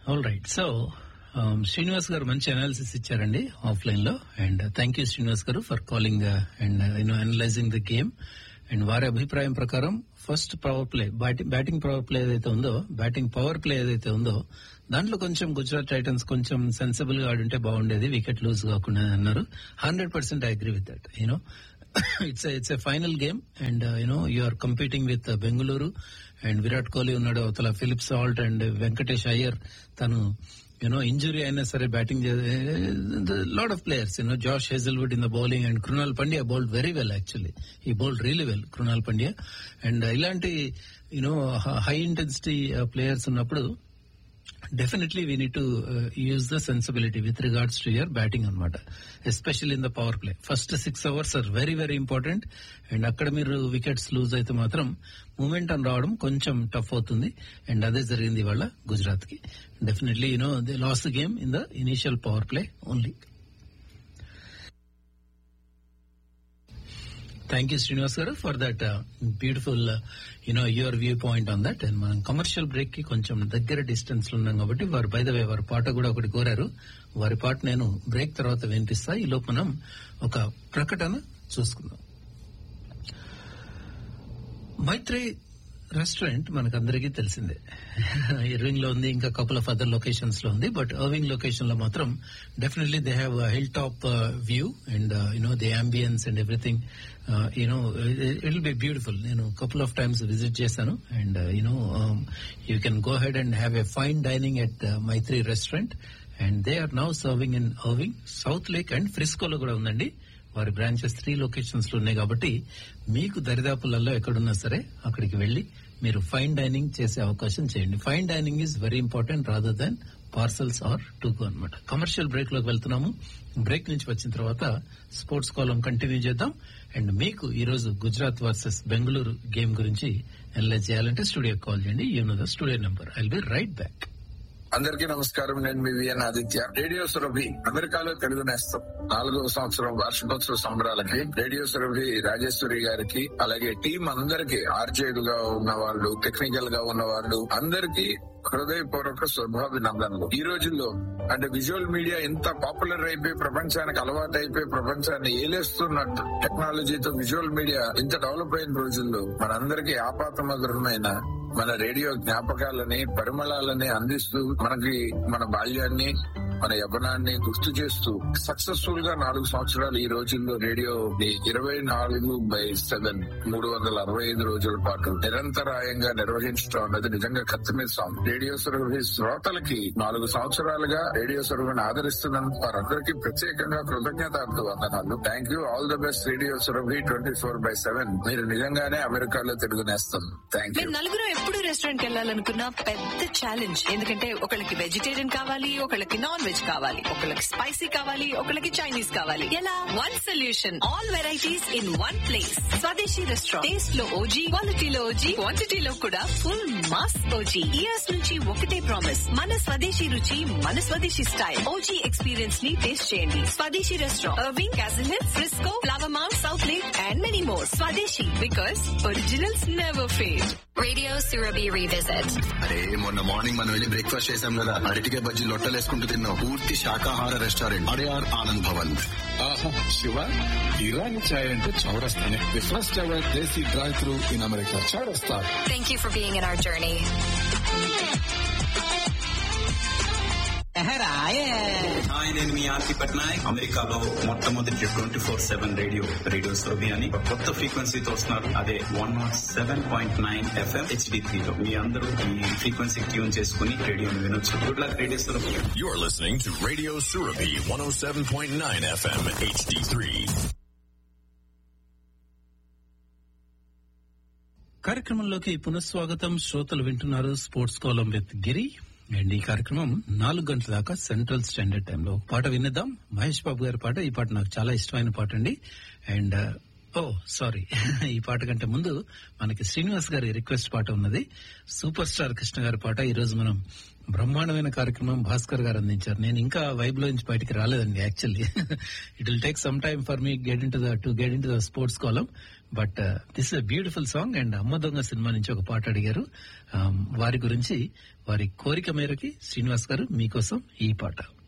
All right so Srinivas గారు మంచి analysis ఇచ్చారండి ఆఫ్లైన్ లో and thank you Srinivas garu for calling and you know analysing the game and వారి అభిప్రాయం ప్రకారం first power play batting power play ఏదైతే ఉందో బ్యాటింగ్ పవర్ ప్లే ఏదైతే ఉందో దాంట్లో కొంచెం గుజరాత్ టైటన్స్ కొంచెం సెన్సిబుల్ గా ఆడుంటే బాగుండేది వికెట్ లూజ్ కాకుండా అన్నారు hundred percent I agree with that you know it's it's a final game and you know you are competing with Bengaluru and Virat Kohli ఉన్నాడు అవతల Philip Salt and Venkatesh Iyer తను యునో ఇంజురీ అయినా సరే batting lot of players you know Josh Hazlewood in the bowling and Krunal Pandya bowled very well actually ఈ bowled really well Krunal Pandya and ఇలాంటి you know high intensity players ఉన్నప్పుడు definitely we need to use the sensibility with regards to your batting అనమాట especially in the power play first six overs are very very important and అక్కడ మీరు wickets loose అయితే మాత్రం moment అని రావడం కొంచెం tough అవుతుంది అండ్ అదే జరిగింది ఇవాళ గుజరాత్ కి definitely you know they lost game in the initial power play only thank you Srinivas garu for that beautiful you know your view point on that and మనం కమర్షియల్ బ్రేక్ కి కొంచెం దగ్గర డిస్టెన్స్ లో ఉన్నాం కాబట్టి వారు బై ద వే వారి పాట కూడా ఒకటి కోరారు వారి పాట నేను బ్రేక్ తర్వాత వినిపిస్తా ఈ లోపు మనం ఒక ప్రకటన చూసుకుందాం మైత్రి రెస్టారెంట్ మనకందరికీ తెలిసిందే ఇర్వింగ్ లో ఉంది ఇంకా కపుల్ ఆఫ్ అదర్ లొకేషన్స్ లో ఉంది బట్ అర్వింగ్ లొకేషన్ లో మాత్రం definitely they have hill top view and you know the ambience and everything you know it will be beautiful నేను కపుల్ ఆఫ్ టైమ్స్ విజిట్ చేశాను and you know you can go head and have a fine dining at Maitri restaurant and they are now serving in Irving South Lake and ఫ్రిస్కోలో కూడా ఉందండి వారి branches three locations లో ఉన్నాయి కాబట్టి మీకు దరిదాపులలో ఎక్కడున్నా సరే అక్కడికి వెళ్లి మీరు ఫైన్ డైనింగ్ చేసే అవకాశం చేయండి fine dining is very important rather than parcels or to go అనమాట కమర్షియల్ బ్రేక్ లోకి వెళ్తున్నాము బ్రేక్ నుంచి వచ్చిన తర్వాత స్పోర్ట్స్ కాలం కంటిన్యూ చేద్దాం అండ్ మీకు ఈ రోజు గుజరాత్ వర్సెస్ బెంగళూరు గేమ్ గురించి అనలైజ్ చేయాలంటే స్టూడియో కాల్ చేయండి you know the studio number I be right back అందరికీ నమస్కారం నేను మీ విఎన్ ఆదిత్య రేడియో సురభి అమెరికాలో తెలుగు నేస్తం నాలుగవ సంవత్సరం వార్షికోత్సవ సంబరాలకి రేడియో సురభి రాజేశ్వరి గారికి అలాగే టీం అందరికి ఆర్జేలుగా ఉన్న వాళ్ళు టెక్నికల్ గా ఉన్న వాళ్ళు అందరికీ హృదయపూర్వక శుభాభినందనలు ఈ రోజుల్లో అంటే విజువల్ మీడియా ఎంత పాపులర్ అయిపోయి ప్రపంచానికి అలవాటు అయిపోయి ప్రపంచాన్ని ఏలేస్తున్న టెక్నాలజీతో విజువల్ మీడియా ఇంత డెవలప్ అయిన రోజుల్లో మనందరికీ ఆపాతమధురమైన మన రేడియో జ్ఞాపకాలని పరిమళాలని అందిస్తూ మనకి మన బాల్యాన్ని మన యవ్వనాన్ని గుర్తు చేస్తూ సక్సెస్ఫుల్ గా నాలుగు సంవత్సరాలు ఈ రోజుల్లో రేడియో ఇరవై నాలుగు బై సెవెన్ మూడు వందల అరవై ఐదు రోజుల పాటు నిరంతరాయంగా నిర్వహించడం అన్నది నిజంగా కత్తి మీద సాంగ్ రేడియో సురభి శ్రోతలకి నాలుగు సంవత్సరాలుగా రేడియో సురభిని ఆదరిస్తున్నందుకు వారందరికీ ప్రత్యేకంగా కృతజ్ఞతార్థ వందనాలు thank you all the best radio Surabhi twenty four by seven మీరు నిజంగానే అమెరికాలో తెలుగు నేస్తాం థ్యాంక్ యూ మేము నలుగురు ఎప్పుడు రెస్టారెంట్ వెళ్ళాలనుకున్న పెద్ద ఛాలెంజ్ ఎందుకంటే ఒకళ్ళకి వెజిటేరియన్ కావాలి ఒకళ్ళకి నాన్ వెజ్ కావాలి ఒకళ్ళకి స్పైసీ కావాలి ఒకళ్ళకి చైనీస్ కావాలి ఎలా one solution all varieties in one place Swadeshi restaurant taste లో ఓజీ క్వాలిటీలో ఓజీ క్వాంటిటీలో కూడా ఫుల్ మాస్ ఓజీ ఇయర్స్ నుంచి ఒకటే ప్రామిస్ మన స్వదేశీ రుచి మన స్వదేశీ స్టైల్ ఓజీ ఎక్స్పీరియన్స్ ని టేస్ట్ చేయండి Swadeshi restaurant Irving Castle Hill Frisco Flower Mound South Lake and many more Swadeshi because originals never fail Radio Surabhi Revisit. అరే మొన్న మార్నింగ్ మనం వెళ్ళి బ్రేక్ఫాస్ట్ చేసాం కదా అరటికాయ బజ్జీ లొట్టలేసుకుంటూ తిన్నాం పూర్తి శాకాహార రెస్టారెంట్ అడియార్ ఆనంద్ భవన్ ఆహా శివ ఇరానీ చాయ్ అంటే చౌరస్తానే the first ever desi drive through in America Chaurasta Thank you for being in our journey. హాయ్ నేను మీ ఆర్తి పట్నాయక్ అమెరికాలో మొట్టమొదటి twenty four seven radio radio సోబి అని ఒక కొత్త ఫ్రీక్వెన్సీతో వస్తున్నారు అదే one not seven point nine FM HD త్రీలో మీ అందరూ ఈ ఫ్రీక్వెన్సీ ట్యూన్ చేసుకుని రేడియోని వినొచ్చు గుడ్ లక్ రేడియో సోబి You're listening to Radio Surabhi 107.9 FM HD3. కార్యక్రమంలోకి పునఃస్వాగతం శ్రోతలు వింటున్నారు స్పోర్ట్స్ కాలం విత్ గిరి అండ్ ఈ కార్యక్రమం నాలుగు గంటల దాకా సెంట్రల్ స్టాండర్డ్ టైంలో పాట వినేద్దాం మహేష్ బాబు గారి పాట ఈ పాట నాకు చాలా ఇష్టమైన పాట అండి అండ్ ఓ సారీ ఈ పాట కంటే ముందు మనకి శ్రీనివాస్ గారి రిక్వెస్ట్ పాట ఉన్నది సూపర్ స్టార్ కృష్ణ గారి పాట ఈ రోజు మనం బ్రహ్మాండమైన కార్యక్రమం భాస్కర్ గారు అందించారు నేను ఇంకా వైబ్ లో నుంచి బయటికి రాలేదండి actually it will take some time for me get in to the to get in to the sports కాలం but this is beautiful song and Amma Donga cinema నుంచి ఒక పాట అడిగారు Um, వారి గురించి వారి కోరిక మేరకి శ్రీనివాస్ గారు మీకోసం ఈ పాట